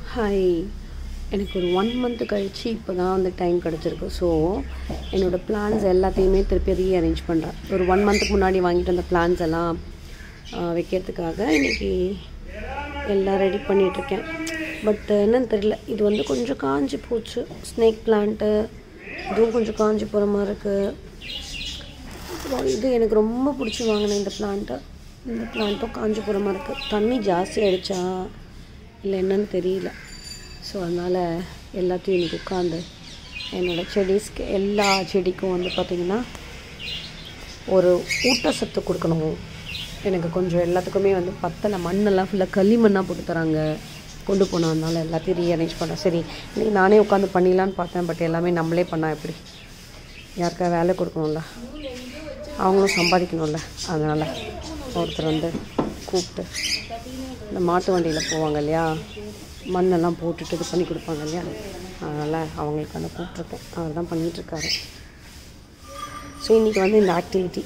hi எனக்கு ஒரு one month கழித்து இப்போ தான் வந்து டைம் கிடச்சிருக்கு ஸோ என்னோடய பிளான்ஸ் எல்லாத்தையுமே திருப்பி ரீஅரேஞ்ச் பண்ணுறேன் ஒரு ஒன் மந்த்துக்கு முன்னாடி வாங்கிட்டு வந்த பிளான்ஸ் எல்லாம் ஆஹ், வைக்கிறதுக்காக இன்றைக்கி எல்லாம் ரெடி பண்ணிகிட்ருக்கேன் பட் என்னன்னு தெரியல இது வந்து கொஞ்சம் காஞ்சி போச்சு ஸ்னேக் பிளான்ட்டு இதுவும் கொஞ்சம் காஞ்சி போகிற மாதிரி இருக்குது அப்புறம் இது எனக்கு ரொம்ப பிடிச்சி வாங்கினேன் இந்த பிளான்ட்டை இந்த பிளான்ட்டும் காஞ்சி போகிற மாதிரி இருக்குது தண்ணி ஜாஸ்தி ஆயிடுச்சா இல்லை என்னன்னு தெரியல ஸோ அதனால் எல்லாத்தையும் இன்னைக்கு உட்காந்து என்னோடய செடிஸ்க்கு எல்லா செடிக்கும் வந்து பார்த்திங்கன்னா ஒரு ஊட்டச்சத்து கொடுக்கணும் எனக்கு கொஞ்சம் எல்லாத்துக்குமே வந்து பத்தலை மண்ணெல்லாம் ஃபுல்லாக களிமண்ணாக போட்டு தராங்க கொண்டு போனதுனால எல்லாத்தையும் ரீஅரேஞ்ச் பண்ணேன் சரி இன்னைக்கு நானே உட்காந்து பண்ணிடலான்னு பார்த்தேன் பட் எல்லாமே நம்மளே பண்ணால் எப்படி யாருக்கா வேலை கொடுக்கணும்ல அவங்களும் சம்பாதிக்கணும்ல அதனால் ஒருத்தர் வந்து கூப்பிட்டு இந்த மாட்டு வண்டியில் போவாங்க இல்லையா மண்ணெல்லாம் போட்டுட்டு இது பண்ணி கொடுப்பாங்க இல்லையா அதனால் அவங்களுக்கு வந்து கூப்பிட்ருக்கேன் அவர் தான் பண்ணிகிட்ருக்காரு ஸோ இன்றைக்கி வந்து இந்த ஆக்டிவிட்டி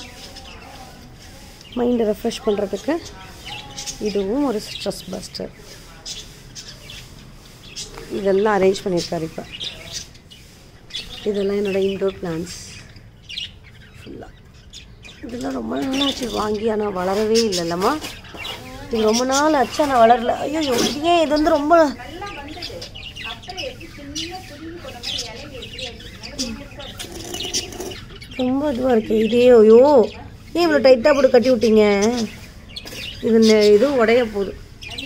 மைண்டை ரெஃப்ரெஷ் பண்ணுறதுக்கு இதுவும் ஒரு ஸ்ட்ரெஸ் பஸ்டர் இதெல்லாம் அரேஞ்ச் பண்ணியிருக்காரு இப்போ இதெல்லாம் என்னோடய இன்டோர் பிளான்ஸ் ஃபுல்லாக இதெல்லாம் ரொம்ப நாள் ஆச்சு வாங்கி ஆனால் வளரவே இல்லைல்லம்மா இது ரொம்ப நாள் ஆச்சு ஆனால் வளரல ஐயோ இது ஏன் இது வந்து ரொம்ப ரொம்ப இதுவாக இருக்குது இதே ஐயோ ஏன் இவ்வளோ டைட்டாக போட்டு கட்டி விட்டீங்க இது நெ- இது உடைய போகுது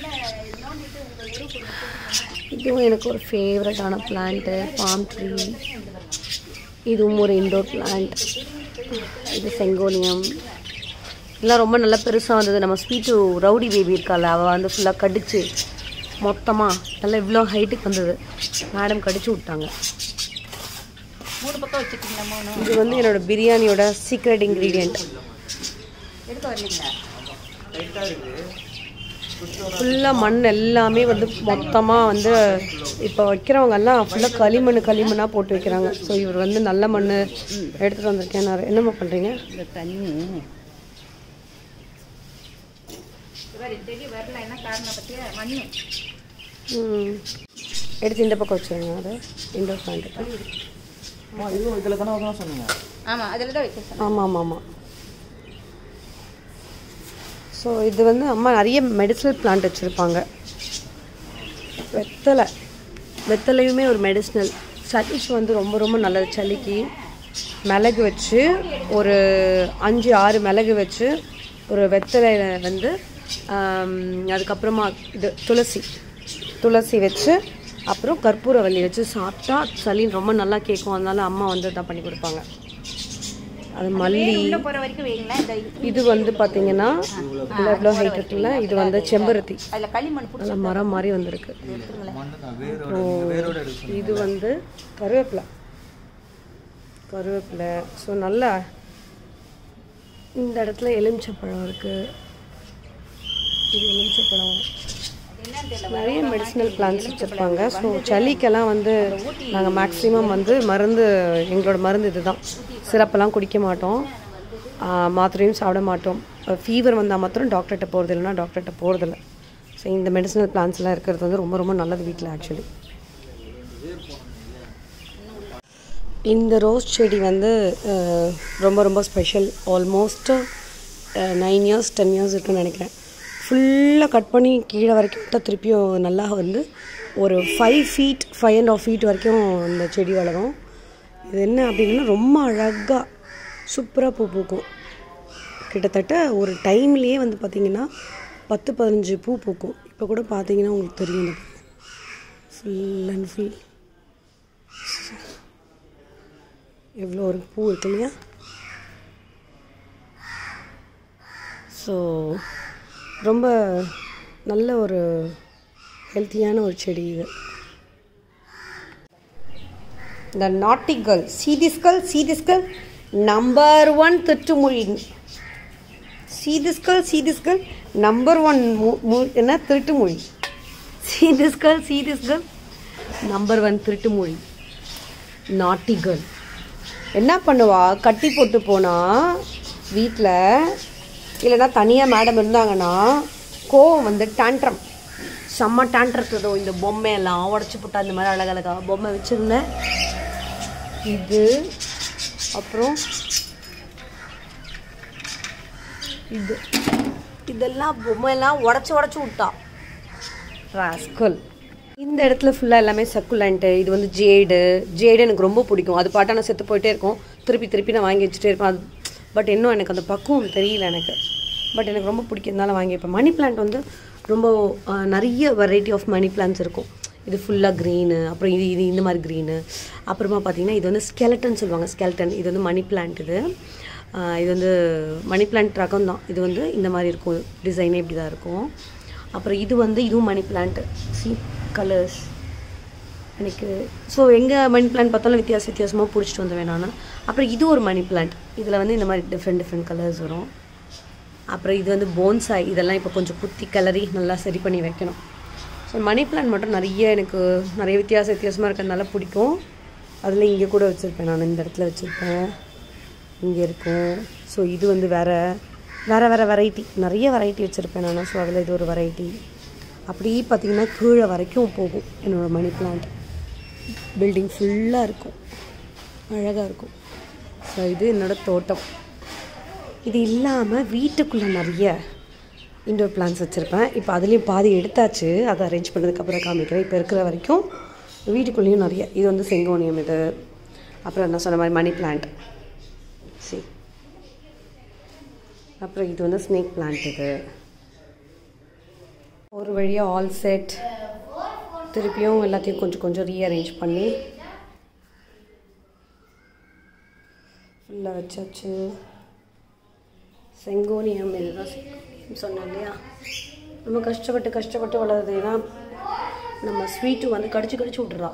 இதுவும் எனக்கு ஒரு ஃபேவரட்டான பிளான்ட்டு பாம் ட்ரீ இதுவும் ஒரு இன்டோர் பிளான்ட் இது செங்கோனியம் இதெல்லாம் ரொம்ப நல்லா பெருசாக வந்தது நம்ம ஸ்வீட்டு ரவுடி பேபி இருக்கால அவள் வந்து ஃபுல்லாக கடிச்சு மொத்தமாக நல்லா இவ்வளோ ஹைட்டுக்கு வந்தது மேடம் கடிச்சு விட்டாங்க மூணு பக்கம் வச்சுருக்கீங்களா மூணு இது வந்து என்னோட பிரியாணியோட சீக்ரெட் இன்க்ரீடியண்ட் எடுக்க வரலீங்களா ஃபுல்லாக மண் எல்லாமே வந்து மொத்தமாக வந்து இப்போ வைக்கிறவங்க எல்லாம் ஃபுல்லாக களிமண் களிமண்ணாக போட்டு வைக்கிறாங்க ஸோ இவர் வந்து நல்ல மண் எடுத்துகிட்டு வந்திருக்கேன் நான் என்னம்மா பண்ணுறீங்க இந்த தண்ணி இவர் செடி வரல என்ன காரணம் பற்றியா மண்ணு ம் எடுத்து இந்த பக்கம் வச்சுருங்க அது இண்டோர் பிளான்ட்டு இதுவும் இதில் தானே தான் சொன்னீங்க ஆமாம் அதில் தான் வைக்க சொன்னேன் ஆமாம் ஆமாம் ஆமாம் ஸோ இது வந்து அம்மா நிறைய மெடிசனல் பிளான்ட் வச்சுருப்பாங்க வெத்தலை வெத்தலையுமே ஒரு மெடிசனல் சளிக்கு வந்து ரொம்ப ரொம்ப நல்லது சளிக்கு மிளகு வச்சு ஒரு அஞ்சு ஆறு மிளகு வச்சு ஒரு வெத்தலையில் வந்து ஆம், அதுக்கப்புறமா இது துளசி துளசி வச்சு அப்புறம் கற்பூரவல்லி வச்சு சாப்பிட்டா சளி ரொம்ப நல்லா கேட்கும் அதனால அம்மா வந்து தான் பண்ணி கொடுப்பாங்க அது மல்லி உள்ளே போகிற வரைக்கும் வைங்களேன் இந்த இது வந்து பார்த்தீங்கன்னா இவ்வளோ இவ்வளோ ஹைட் இருக்குல்ல இது வந்து செம்பருத்தி அதில் களிமண் பிடிச்சி நல்ல மரம் மாதிரி வந்திருக்கு மண்ணு தான் வேரோட வேரோட எடுக்க இது வந்து கருவேப்பிலை கருவேப்பிலை ஸோ நல்லா இந்த இடத்துல எலுமிச்சப்பழம் இருக்குது இது எலுமிச்சப்பழம் நிறைய மெடிசினல் பிளான்ஸ் வச்சுருப்பாங்க ஸோ சளிக்கெல்லாம் வந்து நாங்கள் மேக்ஸிமம் வந்து மருந்து எங்களோட மருந்து இதுதான் சிரப்பெல்லாம் குடிக்க மாட்டோம் ஆஹ் மாத்திரையும் சாப்பிட மாட்டோம் ஃபீவர் வந்தால் மாத்திரம் டாக்டர்கிட்ட போகிறது இல்லைன்னா டாக்டர்கிட்ட போகிறதில்ல ஸோ இந்த மெடிசினல் பிளான்ஸ்லாம் இருக்கிறது வந்து ரொம்ப ரொம்ப நல்லது வீட்டில் ஆக்சுவலி இந்த ரோஸ் செடி வந்து அஹ், ரொம்ப ரொம்ப special almost nine years ten years இருக்குன்னு நினைக்கிறேன் ஃபுல்லாக கட் பண்ணி கீழே வரைக்கும் விட்டால் திருப்பியும் நல்லா வந்து ஒரு five feet five and half feet வரைக்கும் இந்த செடி வளரும் இது என்ன அப்படின்னா ரொம்ப அழகாக சூப்பராக பூ பூக்கும் கிட்டத்தட்ட ஒரு டைம்லேயே வந்து பார்த்திங்கன்னா பத்து பதினஞ்சு பூ பூக்கும் இப்போ கூட பார்த்தீங்கன்னா உங்களுக்கு தெரியும் ஃபுல் அண்ட் ஃபுல் எவ்வளோ ஒரு பூ இருக்கு இல்லையா ஸோ ரொம்ப நல்ல ஒரு ஹெல்த்தியான ஒரு செடி இது the naughty girl see this girl see this girl number one திருட்டுமொழி see this girl see this girl number one என்ன திருட்டுமொழி see this girl see this girl number one திருட்டுமொழி நாட்டி கேர்ள் என்ன பண்ணுவா கட்டி போட்டு போனா வீட்டில் இல்லைன்னா தனியாக மேடம் இருந்தாங்கன்னா கோவம் வந்து டான்ட்ரம் செம்ம டேண்ட் இருக்குதோ இந்த பொம்மையெல்லாம் உடச்சி போட்டா இந்த மாதிரி அழகழகா பொம்மை வச்சுருந்தேன் இது அப்புறம் இது இதெல்லாம் பொம்மையெல்லாம் உடச்சி உடச்சி விட்டா ராஸ்கல் இந்த இடத்துல ஃபுல்லாக எல்லாமே சக்குலண்ட்டு இது வந்து ஜேடு ஜேடு எனக்கு ரொம்ப பிடிக்கும் அது பாட்டா நான் செத்து போயிட்டே இருக்கும் திருப்பி திருப்பி நான் வாங்கி வச்சுட்டே இருப்பேன் அது பட் இன்னும் எனக்கு அந்த பக்குவம் தெரியல எனக்கு பட் எனக்கு ரொம்ப பிடிக்கிறதுனால வாங்கியிருப்பேன் மணி பிளான்ட் வந்து ரொம்ப ஆஹ், நிறைய வெரைட்டி ஆஃப் மணி பிளான்ட்ஸ் இருக்கும் இது ஃபுல்லாக க்ரீனு அப்புறம் இது இது இந்த மாதிரி க்ரீனு அப்புறமா பார்த்தீங்கன்னா இது வந்து ஸ்கெலட்டன் சொல்லுவாங்க ஸ்கெலட்டன் இது வந்து மணி பிளான்ட் இது ஆஹ், இது வந்து மணி பிளான்ட் ரகம் தான் இது வந்து இந்த மாதிரி இருக்கும் டிசைனே இப்படி தான் இருக்கும் அப்புறம் இது வந்து இதுவும் மணி பிளான்ட் சி கலர்ஸ் எனக்கு ஸோ எங்கே மணி பிளான்ட் பார்த்தாலும் வித்தியாச வித்தியாசமாக பிடிச்சிட்டு வந்துவேன் நான் அப்புறம் இது ஒரு மணி பிளான்ட் இதில் வந்து இந்த மாதிரி டிஃப்ரெண்ட் டிஃப்ரெண்ட் கலர்ஸ் வரும் அப்புறம் இது வந்து போன்சாய் இதெல்லாம் இப்போ கொஞ்சம் குத்தி கிளறி நல்லா சரி பண்ணி வைக்கணும் ஸோ மணி பிளான்ட் மட்டும் நிறைய எனக்கு நிறைய வித்தியாச வித்தியாசமாக இருக்கிறதுனால பிடிக்கும் அதில் இங்கே கூட வச்சுருப்பேன் நான் இந்த இடத்துல வச்சுருப்பேன் இங்கே இருக்கும் ஸோ இது வந்து வேற வேற வேற வெரைட்டி நிறைய வெரைட்டி வச்சுருப்பேன் நான் ஸோ அதில் இது ஒரு வெரைட்டி அப்படியே பார்த்தீங்கன்னா கீழே வரைக்கும் போகும் என்னோடய மணி பிளான்ட் பில்டிங் ஃபுல்லாக இருக்கும் அழகாக இருக்கும் ஸோ இது என்னோடய தோட்டம் இது இல்லாமல் வீட்டுக்குள்ளே நிறைய இண்டோர் பிளான்ஸ் வச்சுருப்பேன் இப்போ அதுலேயும் பாதி எடுத்தாச்சு அதை அரேஞ்ச் பண்ணதுக்கப்புறம் காமிக்கிறேன் இப்போ இருக்கிற வரைக்கும் வீட்டுக்குள்ளேயும் நிறைய இது வந்து செங்கோனியம் இது அப்புறம் நான் சொன்ன மாதிரி மணி பிளான்ட் சரி அப்புறம் இது வந்து ஸ்னேக் பிளான்ட் இது ஒரு வழியாக ஆல் செட் திருப்பியும் எல்லாத்தையும் கொஞ்சம் கொஞ்சம் ரீஅரேஞ்ச் பண்ணி ஃபுல்லாக வச்சாச்சு செங்கோனியம் இதுதான் செங்கோனியம் சொன்னேன் இல்லையா ரொம்ப கஷ்டப்பட்டு கஷ்டப்பட்டு வளருது ஏன்னா நம்ம ஸ்வீட்டு வந்து கடிச்சு கடிச்சு விட்டுறா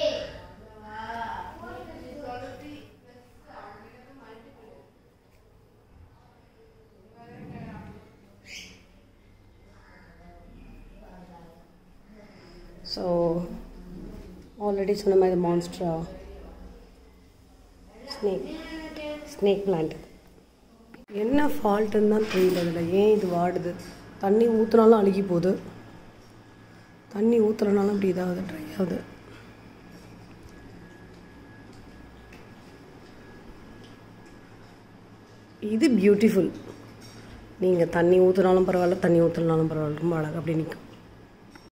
ஸோ ஆல்ரெடி சொன்ன மாதிரி மான்ஸ்ட்ரா ஸ்னேக் ஸ்னேக் பிளான்ட் என்ன ஃபால்ட்டுன்னு தான் தெரியல இதில் ஏன் இது வாடுது தண்ணி ஊற்றுனாலும் அழுகி போகுது தண்ணி ஊற்றுறனாலும் இப்படி இதாகுது ட்ரை ஆகுது இது பியூட்டிஃபுல் நீங்கள் தண்ணி ஊற்றுனாலும் பரவாயில்ல தண்ணி ஊற்றுனாலும் பரவாயில்ல ரொம்ப அழகாக அப்படி நிற்கும்